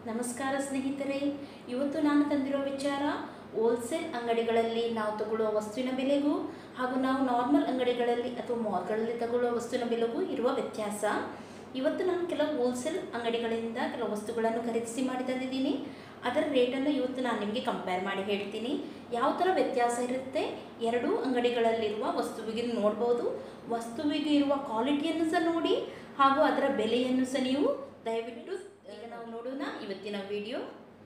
ನಮಸ್ಕಾರ ಸ್ನೇಹಿತರೆ ಇವತ್ತು ನಾನು ತಂದಿರೋ ವಿಚಾರ ಹೋಲ್ಸೇಲ್ ಅಂಗಡಿಗಳಲ್ಲಿ ನಾವು ತಗೊಳ್ಳುವ ವಸ್ತುವಿನ ಬೆಲೆಗೂ ಹಾಗೂ ನಾವು ನಾರ್ಮಲ್ ಅಂಗಡಿಗಳಲ್ಲಿ ಅಥವಾ ಮಾಲ್ಗಳಲ್ಲಿ ತಗೊಳ್ಳುವ ವಸ್ತುವಿನ ಬೆಲೆಗೂ ಇರುವ ವ್ಯತ್ಯಾಸ ಇವತ್ತು ನಾನು ಕೆಲವು ಹೋಲ್ಸೇಲ್ ಅಂಗಡಿಗಳಿಂದ ಕೆಲವು ವಸ್ತುಗಳನ್ನು ಖರೀದಿಸಿ ಮಾಡಿ ತಂದಿದ್ದೀನಿ ಅದರ ರೇಟನ್ನು ಇವತ್ತು ನಾನು ನಿಮಗೆ ಕಂಪೇರ್ ಮಾಡಿ ಹೇಳ್ತೀನಿ ಯಾವ ಥರ ವ್ಯತ್ಯಾಸ ಇರುತ್ತೆ ಎರಡೂ ಅಂಗಡಿಗಳಲ್ಲಿರುವ ವಸ್ತುವಿಗೆ ನೋಡ್ಬೋದು ವಸ್ತುವಿಗೆ ಇರುವ ಕ್ವಾಲಿಟಿಯನ್ನು ಸಹ ನೋಡಿ ಹಾಗೂ ಅದರ ಬೆಲೆಯನ್ನು ಸಹ ನೀವು ದಯವಿಟ್ಟು ಈಗ ನಾವು ನೋಡೋಣ ಇವತ್ತಿನ ವಿಡಿಯೋ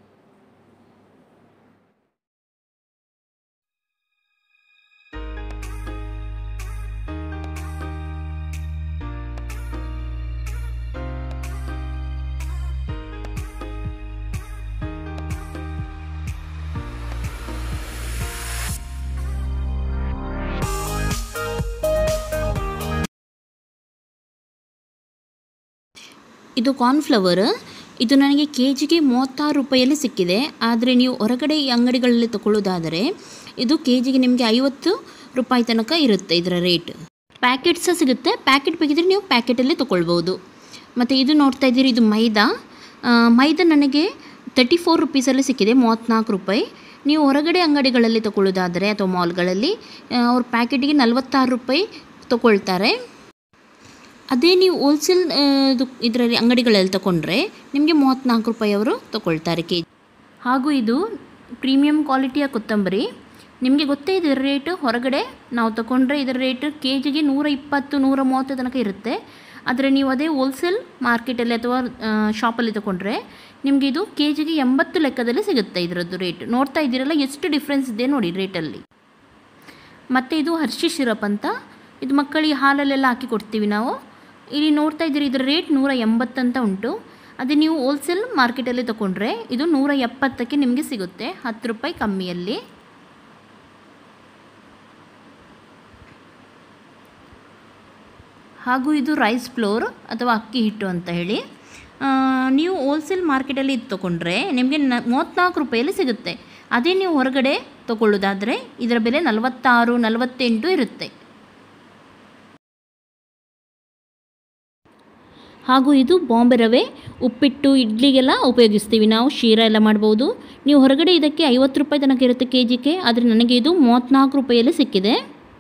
ಇದು ಕಾರ್ನ್ಫ್ಲವರ್ ಇದು ನನಗೆ ಕೆ ಜಿಗೆ ಮೂವತ್ತಾರು ರೂಪಾಯಲ್ಲಿ ಸಿಕ್ಕಿದೆ ಆದರೆ ನೀವು ಹೊರಗಡೆ ಈ ಅಂಗಡಿಗಳಲ್ಲಿ ತಗೊಳ್ಳೋದಾದರೆ ಇದು ಕೆ ಜಿಗೆ ನಿಮಗೆ ಐವತ್ತು ರೂಪಾಯಿ ತನಕ ಇರುತ್ತೆ ಇದರ ರೇಟ್ ಪ್ಯಾಕೆಟ್ ಸಹ ಸಿಗುತ್ತೆ ಪ್ಯಾಕೆಟ್ ಬೇಕಿದ್ರೆ ನೀವು ಪ್ಯಾಕೆಟಲ್ಲಿ ತೊಗೊಳ್ಬೋದು ಮತ್ತು ಇದು ನೋಡ್ತಾ ಇದ್ದೀರಿ ಇದು ಮೈದಾ ಆ, ಮೈದಾ ನನಗೆ ತರ್ಟಿ ಫೋರ್ ರುಪೀಸಲ್ಲಿ ಸಿಕ್ಕಿದೆ ಮೂವತ್ತ್ನಾಲ್ಕು ರೂಪಾಯಿ ನೀವು ಹೊರಗಡೆ ಅಂಗಡಿಗಳಲ್ಲಿ ತಗೊಳ್ಳೋದಾದರೆ ಅಥವಾ ಮಾಲ್ಗಳಲ್ಲಿ ಆ, ಅವ್ರ ಪ್ಯಾಕೆಟಿಗೆ ನಲವತ್ತಾರು ರೂಪಾಯಿ ತಗೊಳ್ತಾರೆ ಅದೇ ನೀವು ಹೋಲ್ಸೇಲ್ ಇದು ಇದರಲ್ಲಿ ಅಂಗಡಿಗಳಲ್ಲಿ ತಗೊಂಡ್ರೆ ನಿಮಗೆ ಮೂವತ್ತ್ನಾಲ್ಕು ರೂಪಾಯಿ ಅವರು ತಗೊಳ್ತಾರೆ ಕೆ ಹಾಗೂ ಇದು ಪ್ರೀಮಿಯಂ ಕ್ವಾಲಿಟಿಯ ಕೊತ್ತಂಬರಿ ನಿಮಗೆ ಗೊತ್ತೇ ಇದರ ರೇಟು ಹೊರಗಡೆ ನಾವು ತಗೊಂಡ್ರೆ ಇದರ ರೇಟ್ ಕೆ ಜಿಗೆ ನೂರ ಇಪ್ಪತ್ತು ನೂರ ಮೂವತ್ತು ತನಕ ಇರುತ್ತೆ ಆದರೆ ನೀವು ಅದೇ ಹೋಲ್ಸೇಲ್ ಮಾರ್ಕೆಟಲ್ಲಿ ಅಥವಾ ಶಾಪಲ್ಲಿ ತಗೊಂಡ್ರೆ ನಿಮಗೆ ಇದು ಕೆ ಜಿಗೆ ಎಂಬತ್ತು ಲೆಕ್ಕದಲ್ಲಿ ಸಿಗುತ್ತೆ ಇದರದ್ದು ರೇಟ್ ನೋಡ್ತಾ ಇದ್ದೀರಲ್ಲ ಎಷ್ಟು ಡಿಫ್ರೆನ್ಸ್ ಇದೆ ನೋಡಿ ರೇಟಲ್ಲಿ ಮತ್ತು ಇದು ಹರ್ಷಿ ಸಿರಪ್ ಅಂತ ಇದು ಮಕ್ಕಳಿಗೆ ಹಾಲಲ್ಲೆಲ್ಲ ಹಾಕಿ ಕೊಡ್ತೀವಿ ನಾವು ಇಲ್ಲಿ ನೋಡ್ತಾ ಇದ್ದೀರಿ ಇದರ ರೇಟ್ ನೂರ ಎಂಬತ್ತಂತ ಉಂಟು ಅದೇ ನೀವು ಹೋಲ್ಸೇಲ್ ಮಾರ್ಕೆಟಲ್ಲಿ ತಗೊಂಡ್ರೆ ಇದು ನೂರ ಎಪ್ಪತ್ತಕ್ಕೆ ನಿಮಗೆ ಸಿಗುತ್ತೆ ಹತ್ತು ರೂಪಾಯಿ ಕಮ್ಮಿಯಲ್ಲಿ ಹಾಗೂ ಇದು ರೈಸ್ ಫ್ಲೋರ್ ಅಥವಾ ಅಕ್ಕಿ ಹಿಟ್ಟು ಅಂತ ಹೇಳಿ ಆ, ನೀವು ಹೋಲ್ಸೇಲ್ ಮಾರ್ಕೆಟಲ್ಲಿ ಇದು ತೊಗೊಂಡ್ರೆ ನಿಮಗೆ ನ ಮೂವತ್ತ್ನಾಲ್ಕು ರೂಪಾಯಲ್ಲಿ ಸಿಗುತ್ತೆ ಅದೇ ನೀವು ಹೊರಗಡೆ ತೊಗೊಳ್ಳೋದಾದರೆ ಇದರ ಬೆಲೆ ನಲವತ್ತಾರು ನಲವತ್ತೆಂಟು ಇರುತ್ತೆ ಹಾಗೂ ಇದು ಬಾಂಬೆ ರವೆ ಉಪ್ಪಿಟ್ಟು ಇಡ್ಲಿಗೆಲ್ಲ ಉಪಯೋಗಿಸ್ತೀವಿ ನಾವು ಶೀರ ಎಲ್ಲ ಮಾಡ್ಬೋದು ನೀವು ಹೊರಗಡೆ ಇದಕ್ಕೆ ಐವತ್ತು ರೂಪಾಯಿ ತನಕ ಇರುತ್ತೆ ಕೆ ಜಿಗೆ ಆದರೆ ನನಗೆ ಇದು ಮೂವತ್ತ್ನಾಲ್ಕು ರೂಪಾಯಲ್ಲಿ ಸಿಕ್ಕಿದೆ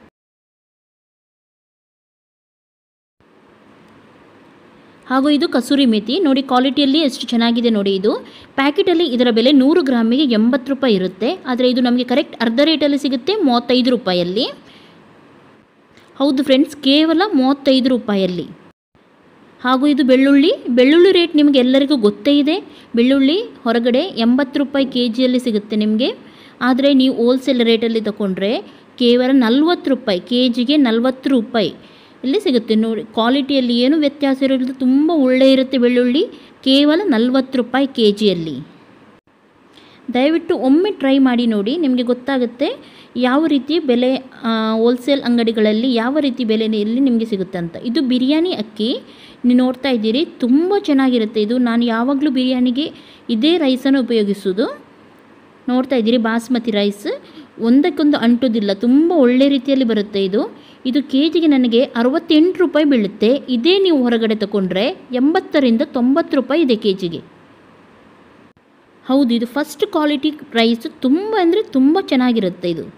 ಹಾಗೂ ಇದು ಕಸೂರಿ ಮೇಥಿ ನೋಡಿ ಕ್ವಾಲಿಟಿಯಲ್ಲಿ ಎಷ್ಟು ಚೆನ್ನಾಗಿದೆ ನೋಡಿ ಇದು ಪ್ಯಾಕೆಟಲ್ಲಿ ಇದರ ಬೆಲೆ ನೂರು ಗ್ರಾಮಿಗೆ ಎಂಬತ್ತು ರೂಪಾಯಿ ಇರುತ್ತೆ ಆದರೆ ಇದು ನಮಗೆ ಕರೆಕ್ಟ್ ಅರ್ಧ ರೇಟಲ್ಲಿ ಸಿಗುತ್ತೆ ಮೂವತ್ತೈದು ರೂಪಾಯಲ್ಲಿ ಹೌದು ಫ್ರೆಂಡ್ಸ್ ಕೇವಲ ಮೂವತ್ತೈದು ರೂಪಾಯಲ್ಲಿ ಹಾಗೂ ಇದು ಬೆಳ್ಳುಳ್ಳಿ ಬೆಳ್ಳುಳ್ಳಿ ರೇಟ್ ನಿಮಗೆ ಎಲ್ಲರಿಗೂ ಗೊತ್ತೇ ಇದೆ ಬೆಳ್ಳುಳ್ಳಿ ಹೊರಗಡೆ ಎಂಬತ್ತು ರೂಪಾಯಿ ಕೆ ಜಿಯಲ್ಲಿ ಸಿಗುತ್ತೆ ನಿಮಗೆ ಆದರೆ ನೀವು ಹೋಲ್ಸೇಲ್ ರೇಟಲ್ಲಿ ತಗೊಂಡ್ರೆ ಕೇವಲ ನಲ್ವತ್ತು ರೂಪಾಯಿ ಕೆ ಜಿಗೆ ನಲ್ವತ್ತು ರೂಪಾಯಿ ಇಲ್ಲಿ ಸಿಗುತ್ತೆ ನೋಡಿ ಕ್ವಾಲಿಟಿಯಲ್ಲಿ ಏನು ವ್ಯತ್ಯಾಸ ಇರೋದು ತುಂಬ ಒಳ್ಳೆ ಇರುತ್ತೆ ಬೆಳ್ಳುಳ್ಳಿ ಕೇವಲ ನಲ್ವತ್ತು ರೂಪಾಯಿ ಕೆ ಜಿಯಲ್ಲಿ ದಯವಿಟ್ಟು ಒಮ್ಮೆ ಟ್ರೈ ಮಾಡಿ ನೋಡಿ ನಿಮಗೆ ಗೊತ್ತಾಗುತ್ತೆ ಯಾವ ರೀತಿ ಬೆಲೆ ಹೋಲ್ಸೇಲ್ ಅಂಗಡಿಗಳಲ್ಲಿ ಯಾವ ರೀತಿ ಬೆಲೆಯಲ್ಲಿ ನಿಮಗೆ ಸಿಗುತ್ತೆ ಅಂತ ಇದು ಬಿರಿಯಾನಿ ಅಕ್ಕಿ ನೀವು ನೋಡ್ತಾ ಇದ್ದೀರಿ ತುಂಬ ಚೆನ್ನಾಗಿರುತ್ತೆ ಇದು ನಾನು ಯಾವಾಗಲೂ ಬಿರಿಯಾನಿಗೆ ಇದೇ ರೈಸನ್ನು ಉಪಯೋಗಿಸೋದು ನೋಡ್ತಾ ಇದ್ದೀರಿ ಬಾಸ್ಮತಿ ರೈಸ್ ಒಂದಕ್ಕೊಂದು ಅಂಟುವುದಿಲ್ಲ ತುಂಬ ಒಳ್ಳೆ ರೀತಿಯಲ್ಲಿ ಬರುತ್ತೆ ಇದು ಇದು ಕೆ ಜಿಗೆ ನನಗೆ ಅರವತ್ತೆಂಟು ರೂಪಾಯಿ ಬೀಳುತ್ತೆ ಇದೇ ನೀವು ಹೊರಗಡೆ ತಗೊಂಡ್ರೆ ಎಂಬತ್ತರಿಂದ ತೊಂಬತ್ತು ರೂಪಾಯಿ ಇದೆ ಕೆ ಜಿಗೆ ಹೌದು ಇದು ಫಸ್ಟ್ ಕ್ವಾಲಿಟಿ ರೈಸ್ ತುಂಬ ಅಂದರೆ ತುಂಬ ಚೆನ್ನಾಗಿರುತ್ತೆ ಇದು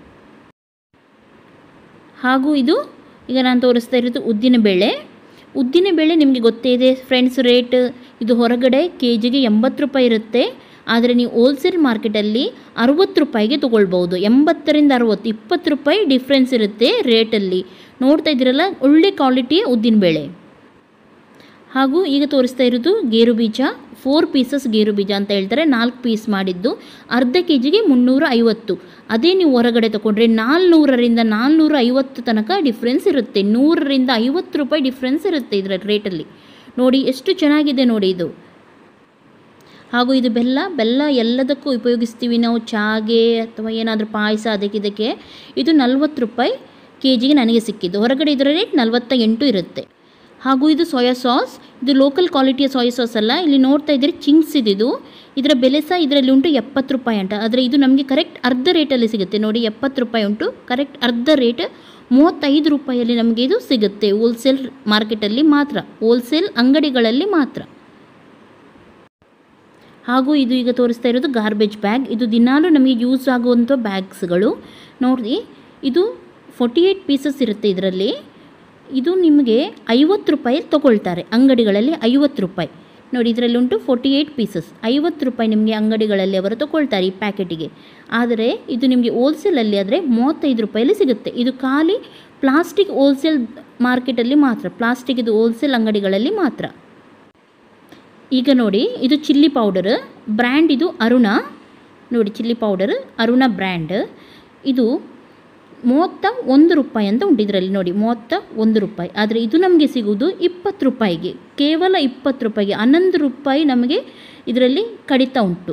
ಹಾಗೂ ಇದು ಈಗ ನಾನು ತೋರಿಸ್ತಾ ಇರೋದು ಉದ್ದಿನ ಬೇಳೆ ಉದ್ದಿನ ಬೇಳೆ ನಿಮಗೆ ಗೊತ್ತೇ ಇದೆ ಫ್ರೆಂಡ್ಸ್ ರೇಟ್ ಇದು ಹೊರಗಡೆ ಕೆ ಜಿಗೆ ಎಂಬತ್ತು ರೂಪಾಯಿ ಇರುತ್ತೆ ಆದರೆ ನೀವು ಹೋಲ್ಸೇಲ್ ಮಾರ್ಕೆಟಲ್ಲಿ ಅರುವತ್ತು ರೂಪಾಯಿಗೆ ತೊಗೊಳ್ಬೋದು ಎಂಬತ್ತರಿಂದ ಅರುವತ್ತು ಇಪ್ಪತ್ತು ರೂಪಾಯಿ ಡಿಫ್ರೆನ್ಸ್ ಇರುತ್ತೆ ರೇಟಲ್ಲಿ ನೋಡ್ತಾ ಇದ್ದೀರಲ್ಲ ಒಳ್ಳೆ ಕ್ವಾಲಿಟಿಯ ಉದ್ದಿನಬೇಳೆ ಹಾಗೂ ಈಗ ತೋರಿಸ್ತಾ ಇರೋದು ಗೇರು ಬೀಜ ಫೋರ್ ಪೀಸಸ್ ಗೇರು ಬೀಜ ಅಂತ ಹೇಳ್ತಾರೆ ನಾಲ್ಕು ಪೀಸ್ ಮಾಡಿದ್ದು ಅರ್ಧ ಕೆ ಜಿಗೆ ಮುನ್ನೂರ ಐವತ್ತು ಅದೇ ನೀವು ಹೊರಗಡೆ ತಗೊಂಡ್ರೆ ನಾಲ್ನೂರರಿಂದ ನಾಲ್ನೂರ ಐವತ್ತು ತನಕ ಡಿಫ್ರೆನ್ಸ್ ಇರುತ್ತೆ ನೂರರಿಂದ ಐವತ್ತು ರೂಪಾಯಿ ಡಿಫ್ರೆನ್ಸ್ ಇರುತ್ತೆ ಇದರ ರೇಟಲ್ಲಿ ನೋಡಿ ಎಷ್ಟು ಚೆನ್ನಾಗಿದೆ ನೋಡಿ ಇದು ಹಾಗೂ ಇದು ಬೆಲ್ಲ ಬೆಲ್ಲ ಎಲ್ಲದಕ್ಕೂ ಉಪಯೋಗಿಸ್ತೀವಿ ನಾವು ಚಾಗೆ ಅಥವಾ ಏನಾದರೂ ಪಾಯಸ ಅದಕ್ಕೆ ಇದಕ್ಕೆ ಇದು ನಲ್ವತ್ತು ರೂಪಾಯಿ ಕೆ ಜಿಗೆ ನನಗೆ ಸಿಕ್ಕಿದ್ದು ಹೊರಗಡೆ ಇದರ ರೇಟ್ ನಲ್ವತ್ತ ಎಂಟು ಇರುತ್ತೆ ಹಾಗೂ ಇದು ಸೋಯಾ ಸಾಸ್ ಇದು ಲೋಕಲ್ ಕ್ವಾಲಿಟಿಯ ಸೋಯಾ ಸಾಸ್ ಅಲ್ಲ ಇಲ್ಲಿ ನೋಡ್ತಾ ಇದ್ದೀರಿ ಚಿಂಗ್ಸ್ ಇದಿದು ಇದರ ಬೆಲೆ ಸಹ ಇದರಲ್ಲಿ ಉಂಟು ಎಪ್ಪತ್ತು ರೂಪಾಯಿ ಅಂತ ಆದರೆ ಇದು ನಮಗೆ ಕರೆಕ್ಟ್ ಅರ್ಧ ರೇಟಲ್ಲಿ ಸಿಗುತ್ತೆ ನೋಡಿ ಎಪ್ಪತ್ತು ರೂಪಾಯಿ ಉಂಟು ಕರೆಕ್ಟ್ ಅರ್ಧ ರೇಟ್ ಮೂವತ್ತೈದು ರೂಪಾಯಲ್ಲಿ ನಮಗೆ ಇದು ಸಿಗುತ್ತೆ ಹೋಲ್ಸೇಲ್ ಮಾರ್ಕೆಟಲ್ಲಿ ಮಾತ್ರ ಹೋಲ್ಸೇಲ್ ಅಂಗಡಿಗಳಲ್ಲಿ ಮಾತ್ರ ಹಾಗೂ ಇದು ಈಗ ತೋರಿಸ್ತಾ ಇರೋದು ಗಾರ್ಬೇಜ್ ಬ್ಯಾಗ್ ಇದು ದಿನಾಲೂ ನಮಗೆ ಯೂಸ್ ಆಗುವಂಥ ಬ್ಯಾಗ್ಸ್ಗಳು ನೋಡಿ ಇದು ಫೋರ್ಟಿ ಏಯ್ಟ್ ಪೀಸಸ್ ಇರುತ್ತೆ ಇದರಲ್ಲಿ ಇದು ನಿಮಗೆ ಐವತ್ತು ರೂಪಾಯಿ ತೊಗೊಳ್ತಾರೆ ಅಂಗಡಿಗಳಲ್ಲಿ ಐವತ್ತು ರೂಪಾಯಿ ನೋಡಿ ಇದರಲ್ಲಿ ಉಂಟು ಫೋರ್ಟಿ ಏಯ್ಟ್ ಪೀಸಸ್ ಐವತ್ತು ರೂಪಾಯಿ ನಿಮಗೆ ಅಂಗಡಿಗಳಲ್ಲಿ ಅವರು ತೊಗೊಳ್ತಾರೆ ಈ ಪ್ಯಾಕೆಟಿಗೆ ಆದರೆ ಇದು ನಿಮಗೆ ಹೋಲ್ಸೇಲಲ್ಲಿ ಆದರೆ ಮೂವತ್ತೈದು ರೂಪಾಯಲ್ಲಿ ಸಿಗುತ್ತೆ ಇದು ಖಾಲಿ ಪ್ಲಾಸ್ಟಿಕ್ ಹೋಲ್ಸೇಲ್ ಮಾರ್ಕೆಟಲ್ಲಿ ಮಾತ್ರ ಪ್ಲಾಸ್ಟಿಕ್ ಇದು ಹೋಲ್ಸೇಲ್ ಅಂಗಡಿಗಳಲ್ಲಿ ಮಾತ್ರ ಈಗ ನೋಡಿ ಇದು ಚಿಲ್ಲಿ ಪೌಡರ್ ಬ್ರ್ಯಾಂಡ್ ಇದು ಅರುಣ ನೋಡಿ ಚಿಲ್ಲಿ ಪೌಡರ್ ಅರುಣ ಬ್ರ್ಯಾಂಡ್ ಇದು ಮೂವತ್ತ ಒಂದು ರೂಪಾಯಿ ಅಂತ ಉಂಟು ಇದರಲ್ಲಿ ನೋಡಿ ಮೂವತ್ತ ಒಂದು ರೂಪಾಯಿ ಆದರೆ ಇದು ನಮಗೆ ಸಿಗುವುದು ಇಪ್ಪತ್ತು ರೂಪಾಯಿಗೆ ಕೇವಲ ಇಪ್ಪತ್ತು ರೂಪಾಯಿಗೆ ಹನ್ನೊಂದು ರೂಪಾಯಿ ನಮಗೆ ಇದರಲ್ಲಿ ಕಡಿತ ಉಂಟು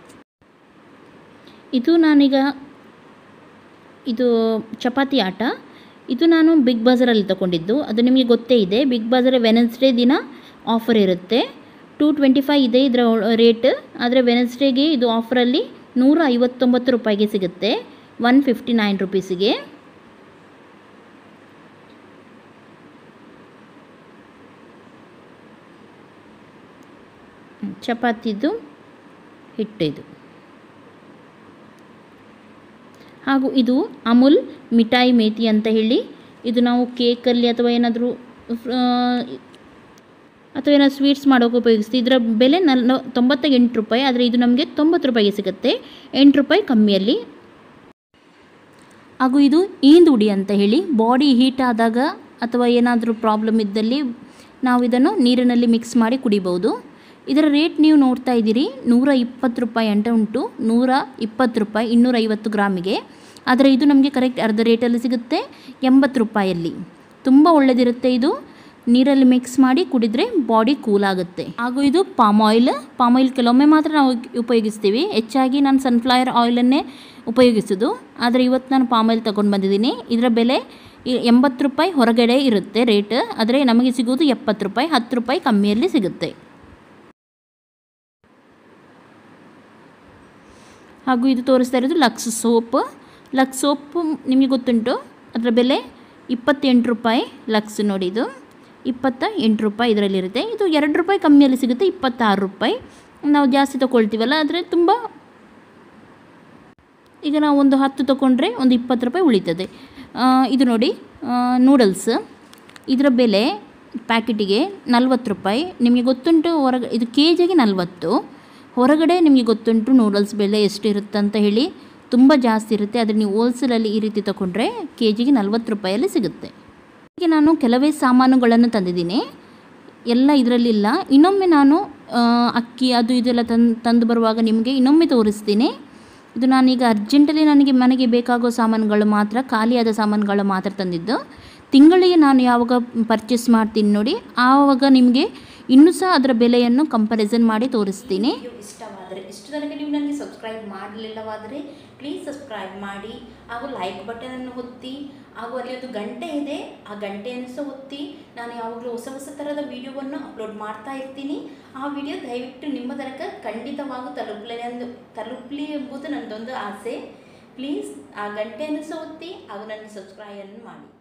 ಇದು ನಾನೀಗ ಇದು ಚಪಾತಿ ಆಟ ಇದು ನಾನು ಬಿಗ್ ಬಜಾರಲ್ಲಿ ತಗೊಂಡಿದ್ದು ಅದು ನಿಮಗೆ ಗೊತ್ತೇ ಇದೆ ಬಿಗ್ ಬಜಾರ್ ವೆನೆಸ್ಡೇ ದಿನ ಆಫರ್ ಇರುತ್ತೆ ಟೂ ಟ್ವೆಂಟಿ ಫೈವ್ ಇದೆ ಇದರ ರೇಟ್ ಆದರೆ ವೆನೆಸ್ಡೇಗೆ ಇದು ಆಫರಲ್ಲಿ ನೂರ ಐವತ್ತೊಂಬತ್ತು ರೂಪಾಯಿಗೆ ಸಿಗುತ್ತೆ ಒನ್ ಫಿಫ್ಟಿ ನೈನ್ ರುಪೀಸಿಗೆ ಹ್ಮ್, ಚಪಾತಿದು ಹಿಟ್ಟು ಇದು ಹಾಗೂ ಇದು ಅಮುಲ್ ಮಿಠಾಯಿ ಮೇತಿ ಅಂತ ಹೇಳಿ ಇದು ನಾವು ಕೇಕಲ್ಲಿ ಅಥವಾ ಏನಾದರೂ ಅಥವಾ ಏನಾದ್ರು ಸ್ವೀಟ್ಸ್ ಮಾಡೋಕೆ ಉಪಯೋಗಿಸ್ತೀವಿ ಇದರ ಬೆಲೆ ನಲ್ ತೊಂಬತ್ತ ಎಂಟು ರೂಪಾಯಿ ಆದರೆ ಇದು ನಮಗೆ ತೊಂಬತ್ತು ರೂಪಾಯಿಗೆ ಸಿಗುತ್ತೆ ಎಂಟು ರೂಪಾಯಿ ಕಮ್ಮಿಯಲ್ಲಿ ಹಾಗೂ ಇದು ಈಂದುಡಿ ಅಂತ ಹೇಳಿ ಬಾಡಿ ಹೀಟ್ ಆದಾಗ ಅಥವಾ ಏನಾದರೂ ಪ್ರಾಬ್ಲಮ್ ಇದ್ದಲ್ಲಿ ನಾವು ಇದನ್ನು ನೀರಿನಲ್ಲಿ ಮಿಕ್ಸ್ ಮಾಡಿ ಕುಡಿಬೋದು ಇದರ ರೇಟ್ ನೀವು ನೋಡ್ತಾ ಇದ್ದೀರಿ ನೂರ ಇಪ್ಪತ್ತು ರೂಪಾಯಿ ಅಂತ ಉಂಟು ನೂರ ಇಪ್ಪತ್ತು ರೂಪಾಯಿ ಇನ್ನೂರೈವತ್ತು ಗ್ರಾಮಿಗೆ ಆದರೆ ಇದು ನಮಗೆ ಕರೆಕ್ಟ್ ಅರ್ಧ ರೇಟಲ್ಲಿ ಸಿಗುತ್ತೆ ಎಂಬತ್ತು ರೂಪಾಯಲ್ಲಿ ತುಂಬ ಒಳ್ಳೆಯದಿರುತ್ತೆ ಇದು ನೀರಲ್ಲಿ ಮಿಕ್ಸ್ ಮಾಡಿ ಕುಡಿದ್ರೆ ಬಾಡಿ ಕೂಲ್ ಆಗುತ್ತೆ ಹಾಗೂ ಇದು ಪಾಮ್ ಆಯಿಲ್ ಪಾಮ್ ಆಯಿಲ್ ಕೆಲವೊಮ್ಮೆ ಮಾತ್ರ ನಾವು ಉಪಯೋಗಿಸ್ತೀವಿ ಹೆಚ್ಚಾಗಿ ನಾನು ಸನ್ಫ್ಲವರ್ ಆಯಿಲನ್ನೇ ಉಪಯೋಗಿಸೋದು ಆದರೆ ಇವತ್ತು ನಾನು ಪಾಮ್ ಆಯಿಲ್ ತೊಗೊಂಡು ಬಂದಿದ್ದೀನಿ ಇದರ ಬೆಲೆ ಈ- ಎಂಬತ್ತು ರೂಪಾಯಿ ಹೊರಗಡೆ ಇರುತ್ತೆ ರೇಟ್ ಆದರೆ ನಮಗೆ ಸಿಗೋದು ಎಪ್ಪತ್ತು ರೂಪಾಯಿ ಹತ್ತು ರೂಪಾಯಿ ಕಮ್ಮಿಯಲ್ಲಿ ಸಿಗುತ್ತೆ ಹಾಗೂ ಇದು ತೋರಿಸ್ತಾ ಇರೋದು ಲಕ್ಸ್ ಸೋಪ್ ಲಕ್ಸ್ ಸೋಪ್ ನಿಮಗೆ ಗೊತ್ತುಂಟು ಅದರ ಬೆಲೆ ಇಪ್ಪತ್ತೆಂಟು ರೂಪಾಯಿ ಲಕ್ಸ್ ನೋಡಿ ಇದು ಇಪ್ಪತ್ತ ಎಂಟು ರೂಪಾಯಿ ಇದರಲ್ಲಿರುತ್ತೆ ಇದು ಎರಡು ರೂಪಾಯಿ ಕಮ್ಮಿಯಲ್ಲಿ ಸಿಗುತ್ತೆ ಇಪ್ಪತ್ತಾರು ರೂಪಾಯಿ ನಾವು ಜಾಸ್ತಿ ತೊಗೊಳ್ತೀವಲ್ಲ ಆದರೆ ತುಂಬ ಈಗ ನಾವು ಒಂದು ಹತ್ತು ತೊಗೊಂಡ್ರೆ ಒಂದು ಇಪ್ಪತ್ತು ರೂಪಾಯಿ ಉಳಿತದೆ ಆ, ಇದು ನೋಡಿ ನೂಡಲ್ಸ್ ಇದರ ಬೆಲೆ ಪ್ಯಾಕೆಟಿಗೆ ನಲ್ವತ್ತು ರೂಪಾಯಿ ನಿಮಗೆ ಗೊತ್ತುಂಟು ಹೊರಗೆ ಇದು ಕೆ ಜಿಗೆ ನಲ್ವತ್ತು ಹೊರಗಡೆ ನಿಮಗೆ ಗೊತ್ತುಂಟು ನೂಡಲ್ಸ್ ಬೆಲೆ ಎಷ್ಟು ಇರುತ್ತೆ ಅಂತ ಹೇಳಿ ತುಂಬ ಜಾಸ್ತಿ ಇರುತ್ತೆ ಆದರೆ ನೀವು ಹೋಲ್ಸೇಲಲ್ಲಿ ಈ ರೀತಿ ತೊಗೊಂಡ್ರೆ ಕೆ ಜಿಗೆ ನಲ್ವತ್ತು ರೂಪಾಯಲ್ಲಿ ಸಿಗುತ್ತೆ ಹೀಗೆ ನಾನು ಕೆಲವೇ ಸಾಮಾನುಗಳನ್ನು ತಂದಿದ್ದೀನಿ ಎಲ್ಲ ಇದರಲ್ಲಿಲ್ಲ ಇನ್ನೊಮ್ಮೆ ನಾನು ಆ, ಅಕ್ಕಿ ಅದು ಇದೆಲ್ಲ ತಂದು ತಂದು ಬರುವಾಗ ನಿಮಗೆ ಇನ್ನೊಮ್ಮೆ ತೋರಿಸ್ತೀನಿ ಇದು ನಾನೀಗ ಅರ್ಜೆಂಟಲ್ಲಿ ನನಗೆ ಮನೆಗೆ ಬೇಕಾಗೋ ಸಾಮಾನುಗಳು ಮಾತ್ರ ಖಾಲಿಯಾದ ಸಾಮಾನುಗಳು ಮಾತ್ರ ತಂದಿದ್ದು ತಿಂಗಳಿಗೆ ನಾನು ಯಾವಾಗ ಪರ್ಚೇಸ್ ಮಾಡ್ತೀನಿ ನೋಡಿ ಆವಾಗ ನಿಮಗೆ ಇನ್ನೂ ಸಹ ಅದರ ಬೆಲೆಯನ್ನು ಕಂಪ್ಯಾರಿಸನ್ ಮಾಡಿ ತೋರಿಸ್ತೀನಿ ವಿಡಿಯೋ ಇಷ್ಟವಾದರೆ ಇಷ್ಟು ತನಕ ನೀವು ನನಗೆ ಸಬ್ಸ್ಕ್ರೈಬ್ ಮಾಡಲಿಲ್ಲವಾದರೆ ಪ್ಲೀಸ್ ಸಬ್ಸ್ಕ್ರೈಬ್ ಮಾಡಿ ಹಾಗೂ ಲೈಕ್ ಬಟನನ್ನು ಒತ್ತಿ ಹಾಗೂ ಅಲ್ಲಿ ಒಂದು ಗಂಟೆ ಇದೆ ಆ ಗಂಟೆಯನ್ನು ಸಹ ಒತ್ತಿ ನಾನು ಯಾವಾಗಲೂ ಹೊಸ ಹೊಸ ಥರದ ವಿಡಿಯೋವನ್ನು ಅಪ್ಲೋಡ್ ಮಾಡ್ತಾ ಇರ್ತೀನಿ ಆ ವಿಡಿಯೋ ದಯವಿಟ್ಟು ನಿಮ್ಮ ತನಕ ಖಂಡಿತವಾಗೂ ತಲುಪಲಿ ಎಂದು ತಲುಪಲಿ ಎಂಬುದು ನನ್ನದೊಂದು ಆಸೆ ಪ್ಲೀಸ್ ಆ ಗಂಟೆಯನ್ನು ಸಹ ಒತ್ತಿ ಹಾಗೂ ನನಗೆ ಸಬ್ಸ್ಕ್ರೈಬ್ ಮಾಡಿ